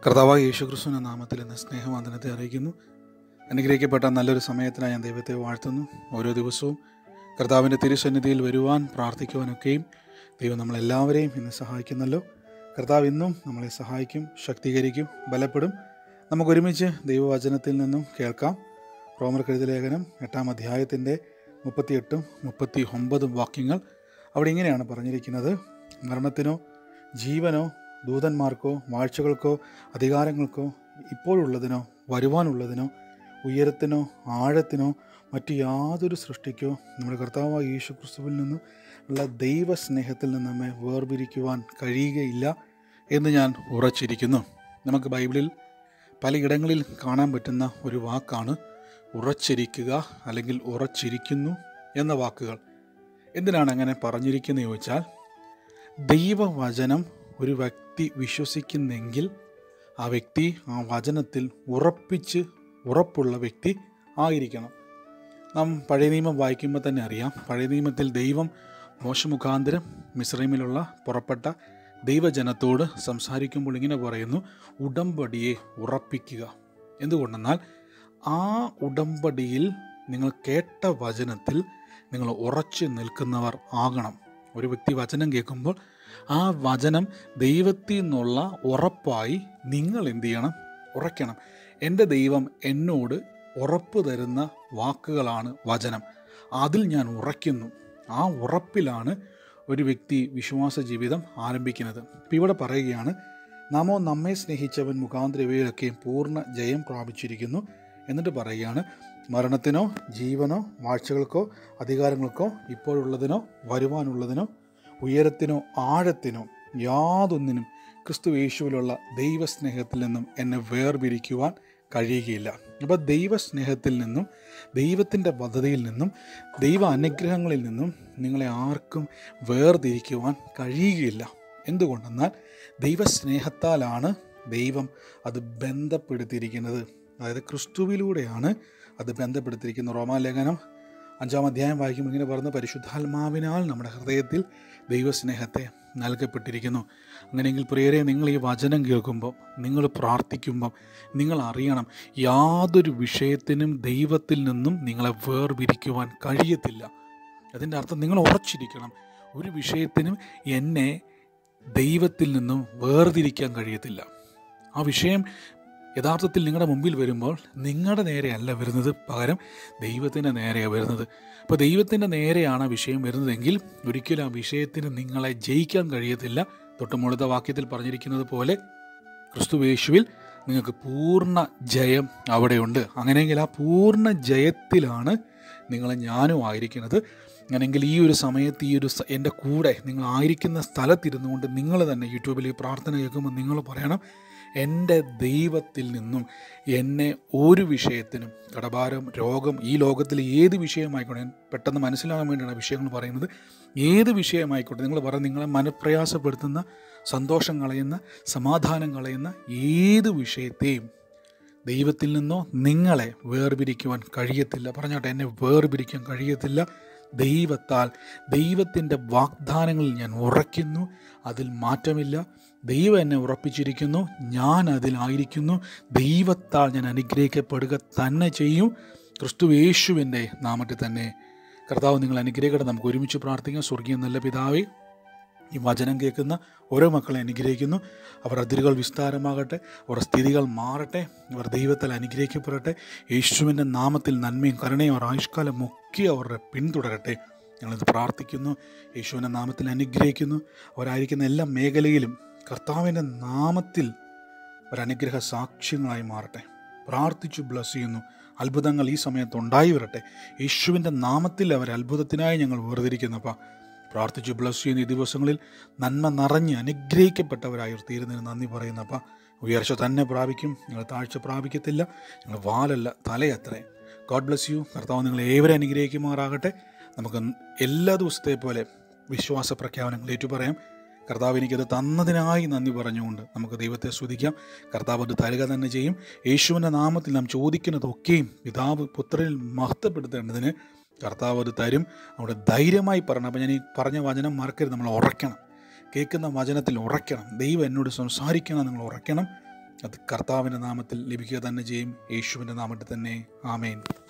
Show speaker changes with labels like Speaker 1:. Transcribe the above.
Speaker 1: കർത്താവായ യേശുക്രിസ്തുവിൻ്റെ നാമത്തിൽ എന്ന സ്നേഹവന്ദനത്തെ അറിയിക്കുന്നു അനുഗ്രഹിക്കപ്പെട്ട നല്ലൊരു സമയത്തിനായി ഞാൻ ദൈവത്തെ വാഴ്ത്തുന്നു ഓരോ ദിവസവും കർത്താവിൻ്റെ തിരുസന്നിധിയിൽ വരുവാൻ പ്രാർത്ഥിക്കുവാനൊക്കെയും ദൈവം നമ്മളെല്ലാവരെയും ഇന്ന് സഹായിക്കുന്നല്ലോ കർത്താവ് ഇന്നും നമ്മളെ സഹായിക്കും ശക്തീകരിക്കും ബലപ്പെടും നമുക്ക് ഒരുമിച്ച് ദൈവവചനത്തിൽ നിന്നും കേൾക്കാം റോമർ കെഴുത ലേഖനം എട്ടാം അധ്യായത്തിൻ്റെ മുപ്പത്തിയെട്ടും മുപ്പത്തി ഒമ്പതും വാക്യങ്ങൾ അവിടെ ഇങ്ങനെയാണ് പറഞ്ഞിരിക്കുന്നത് മരണത്തിനോ ജീവനോ ദൂതന്മാർക്കോ വാഴ്ചകൾക്കോ അധികാരങ്ങൾക്കോ ഇപ്പോഴുള്ളതിനോ വരുവാനുള്ളതിനോ ഉയരത്തിനോ ആഴത്തിനോ മറ്റു യാതൊരു സൃഷ്ടിക്കോ നമ്മുടെ കർത്താവായ യേശു ക്രിസ്തുവിൽ നിന്നും ഉള്ള ദൈവസ്നേഹത്തിൽ നിന്ന് നമ്മെ വേർപിരിക്കുവാൻ കഴിയുകയില്ല എന്ന് ഞാൻ ഉറച്ചിരിക്കുന്നു നമുക്ക് ബൈബിളിൽ പലയിടങ്ങളിൽ കാണാൻ പറ്റുന്ന ഒരു വാക്കാണ് ഉറച്ചിരിക്കുക അല്ലെങ്കിൽ ഉറച്ചിരിക്കുന്നു എന്ന വാക്കുകൾ എന്തിനാണ് അങ്ങനെ പറഞ്ഞിരിക്കുന്നത് ചോദിച്ചാൽ ദൈവവചനം ഒരു വ്യക്തി വിശ്വസിക്കുന്നെങ്കിൽ ആ വ്യക്തി ആ വചനത്തിൽ ഉറപ്പിച്ച് ഉറപ്പുള്ള വ്യക്തി ആയിരിക്കണം നാം പഴയ നിയമം വായിക്കുമ്പോൾ തന്നെ അറിയാം പഴയ നിയമത്തിൽ ദൈവം മോശമുഖാന്തരം മിശ്രമിലുള്ള പുറപ്പെട്ട ദൈവജനത്തോട് സംസാരിക്കുമ്പോൾ ഇങ്ങനെ പറയുന്നു ഉടമ്പടിയെ ഉറപ്പിക്കുക എന്തുകൊണ്ടെന്നാൽ ആ ഉടമ്പടിയിൽ നിങ്ങൾ കേട്ട വചനത്തിൽ നിങ്ങൾ ഉറച്ചു നിൽക്കുന്നവർ ആകണം ഒരു വ്യക്തി വചനം കേൾക്കുമ്പോൾ ആ വചനം ദൈവത്തിൽ നിന്നുള്ള ഉറപ്പായി നിങ്ങൾ എന്ത് ചെയ്യണം ഉറയ്ക്കണം എൻ്റെ ദൈവം എന്നോട് ഉറപ്പ് തരുന്ന വാക്കുകളാണ് വചനം അതിൽ ഞാൻ ഉറയ്ക്കുന്നു ആ ഉറപ്പിലാണ് ഒരു വ്യക്തി വിശ്വാസ ജീവിതം ആരംഭിക്കുന്നത് ഇപ്പം ഇവിടെ പറയുകയാണ് നാമോ നമ്മെ സ്നേഹിച്ചവൻ മുഖാന്തര ഇവയിലൊക്കെയും പൂർണ്ണ ജയം പ്രാപിച്ചിരിക്കുന്നു എന്നിട്ട് പറയുകയാണ് മരണത്തിനോ ജീവനോ വാഴ്ചകൾക്കോ അധികാരങ്ങൾക്കോ ഇപ്പോഴുള്ളതിനോ വരുവാനുള്ളതിനോ ഉയരത്തിനോ ആഴത്തിനോ യാതൊന്നിനും ക്രിസ്തു യേശുവിലുള്ള ദൈവസ്നേഹത്തിൽ നിന്നും എന്നെ വേർപിരിക്കുവാൻ കഴിയുകയില്ല അപ്പോൾ ദൈവസ്നേഹത്തിൽ നിന്നും ദൈവത്തിൻ്റെ പദ്ധതിയിൽ നിന്നും ദൈവ അനുഗ്രഹങ്ങളിൽ നിന്നും നിങ്ങളെ ആർക്കും വേർതിരിക്കുവാൻ കഴിയുകയില്ല എന്തുകൊണ്ടെന്നാൽ ദൈവസ്നേഹത്താലാണ് ദൈവം അത് ബന്ധപ്പെടുത്തിയിരിക്കുന്നത് അതായത് ക്രിസ്തുവിലൂടെയാണ് അത് ബന്ധപ്പെടുത്തിയിരിക്കുന്നത് റോമാലേഖനം അഞ്ചാം അധ്യായം വായിക്കുമ്പോൾ ഇങ്ങനെ പറഞ്ഞ പരിശുദ്ധാത്മാവിനാൽ നമ്മുടെ ഹൃദയത്തിൽ ദൈവസ്നേഹത്തെ നൽകപ്പെട്ടിരിക്കുന്നു അങ്ങനെയെങ്കിൽ പ്രിയരെ നിങ്ങൾ ഈ വചനം കേൾക്കുമ്പോൾ നിങ്ങൾ പ്രാർത്ഥിക്കുമ്പം നിങ്ങൾ അറിയണം യാതൊരു വിഷയത്തിനും ദൈവത്തിൽ നിന്നും നിങ്ങളെ വേർപിരിക്കുവാൻ കഴിയത്തില്ല അതിൻ്റെ അർത്ഥം നിങ്ങൾ ഉറച്ചിരിക്കണം ഒരു വിഷയത്തിനും എന്നെ ദൈവത്തിൽ നിന്നും വേർതിരിക്കാൻ കഴിയത്തില്ല ആ വിഷയം യഥാർത്ഥത്തിൽ നിങ്ങളുടെ മുമ്പിൽ വരുമ്പോൾ നിങ്ങളുടെ നേരെയല്ല വരുന്നത് പകരം ദൈവത്തിൻ്റെ നേരെയാണ് വരുന്നത് അപ്പോൾ ദൈവത്തിൻ്റെ നേരെയാണ് ആ വിഷയം വരുന്നതെങ്കിൽ ഒരിക്കലും ആ വിഷയത്തിന് നിങ്ങളെ ജയിക്കാൻ കഴിയത്തില്ല തൊട്ടുമുഴുത്ത വാക്യത്തിൽ പറഞ്ഞിരിക്കുന്നത് പോലെ ക്രിസ്തുവേശുവിൽ നിങ്ങൾക്ക് പൂർണ്ണ ജയം അവിടെയുണ്ട് അങ്ങനെയെങ്കിൽ ആ പൂർണ്ണ ജയത്തിലാണ് നിങ്ങൾ ഞാനും ആയിരിക്കുന്നത് അങ്ങനെയെങ്കിൽ ഈ ഒരു സമയത്ത് ഈ ഒരു സ- എൻ്റെ കൂടെ നിങ്ങൾ ആയിരിക്കുന്ന സ്ഥലത്തിരുന്നു കൊണ്ട് നിങ്ങൾ തന്നെ യൂട്യൂബിൽ ഈ പ്രാർത്ഥന കേൾക്കുമ്പോൾ നിങ്ങൾ പറയണം എൻ്റെ ദൈവത്തിൽ നിന്നും എന്നെ ഒരു വിഷയത്തിനും കടഭാരം രോഗം ഈ ലോകത്തിൽ ഏത് വിഷയമായിക്കോട്ടെ ഞാൻ പെട്ടെന്ന് മനസ്സിലാകാൻ വേണ്ടിയാണ് ആ വിഷയങ്ങൾ പറയുന്നത് ഏത് വിഷയമായിക്കോട്ടെ നിങ്ങൾ പറ നിങ്ങളെ മനപ്രയാസപ്പെടുത്തുന്ന സന്തോഷം കളയുന്ന സമാധാനം കളയുന്ന ഏത് വിഷയത്തെയും ദൈവത്തിൽ നിന്നോ നിങ്ങളെ വേർപിരിക്കുവാൻ കഴിയത്തില്ല പറഞ്ഞോട്ടെ എന്നെ വേർപിരിക്കാൻ കഴിയത്തില്ല ദൈവത്താൽ ദൈവത്തിൻ്റെ വാഗ്ദാനങ്ങളിൽ ഞാൻ ഉറയ്ക്കുന്നു അതിൽ മാറ്റമില്ല ദൈവം എന്നെ ഉറപ്പിച്ചിരിക്കുന്നു ഞാൻ അതിലായിരിക്കുന്നു ദൈവത്താൽ ഞാൻ അനുഗ്രഹിക്കപ്പെടുക തന്നെ ചെയ്യും ക്രിസ്തു യേശുവിൻ്റെ നാമത്തിൽ തന്നെ കർത്താവ് നിങ്ങൾ അനുഗ്രഹിക്കട്ടെ നമുക്ക് ഒരുമിച്ച് പ്രാർത്ഥിക്കാം സ്വർഗീയ നല്ല പിതാവേ ഈ വചനം കേൾക്കുന്ന ഓരോ മക്കളെ അനുഗ്രഹിക്കുന്നു അവർ അതിരുകൾ വിസ്താരമാകട്ടെ അവർ സ്ഥിതികൾ മാറട്ടെ അവർ ദൈവത്തിൽ അനുഗ്രഹിക്കപ്പെടട്ടെ യേശുവിൻ്റെ നാമത്തിൽ നന്മയും കരുണയും അവർ ആയുഷ്കാലം ഒക്കെ അവരുടെ പിന്തുടരട്ടെ ഞങ്ങളിത് പ്രാർത്ഥിക്കുന്നു യേശുവിൻ്റെ നാമത്തിൽ അനുഗ്രഹിക്കുന്നു അവരായിരിക്കുന്ന എല്ലാ മേഖലയിലും കർത്താവിൻ്റെ നാമത്തിൽ ഒരനുഗ്രഹ സാക്ഷ്യങ്ങളായി മാറട്ടെ പ്രാർത്ഥിച്ചു ബ്ലസ് ചെയ്യുന്നു അത്ഭുതങ്ങൾ ഈ സമയത്ത് ഉണ്ടായി വരട്ടെ യേശുവിൻ്റെ നാമത്തിൽ അവർ അത്ഭുതത്തിനായി ഞങ്ങൾ വേർതിരിക്കുന്നപ്പ പ്രാർത്ഥിച്ചു ബ്ലസ് ചെയ്യുന്ന ഈ ദിവസങ്ങളിൽ നന്മ നിറഞ്ഞ് അനുഗ്രഹിക്കപ്പെട്ടവരായി തീരുന്നതിന് നന്ദി പറയുന്നപ്പ ഉയർച്ച തന്നെ പ്രാപിക്കും നിങ്ങൾ താഴ്ച പ്രാപിക്കത്തില്ല നിങ്ങൾ വാലല്ല തലയത്രേ ഗോഡ് ബ്ലസ് യു കർത്താവ് നിങ്ങൾ ഏവരെ അനുഗ്രഹിക്കുമാറാകട്ടെ നമുക്ക് എല്ലാ ദിവസത്തെ പോലെ വിശ്വാസ പ്രഖ്യാപനങ്ങൾ ഏറ്റുപറയാം കർത്താവ് എനിക്കത് തന്നതിനായി നന്ദി പറഞ്ഞുകൊണ്ട് നമുക്ക് ദൈവത്തെ സ്തുതിക്കാം കർത്താവ് അത് തരുക തന്നെ ചെയ്യും യേശുവിൻ്റെ നാമത്തിൽ നാം ചോദിക്കുന്നതൊക്കെയും പിതാവ് പുത്രനിൽ മഹത്വപ്പെടുത്തേണ്ടതിന് കർത്താവ് അത് തരും അവിടെ ധൈര്യമായി പറയണം അപ്പം ഞാൻ ഈ പറഞ്ഞ വചനം മറക്കരുത് നമ്മൾ ഉറയ്ക്കണം കേൾക്കുന്ന വചനത്തിൽ ഉറയ്ക്കണം ദൈവം എന്നോട് സംസാരിക്കണം നിങ്ങൾ ഉറയ്ക്കണം അത് കർത്താവിൻ്റെ നാമത്തിൽ ലഭിക്കുക തന്നെ ചെയ്യും യേശുവിൻ്റെ നാമത്തിൽ തന്നെ ആമേൻ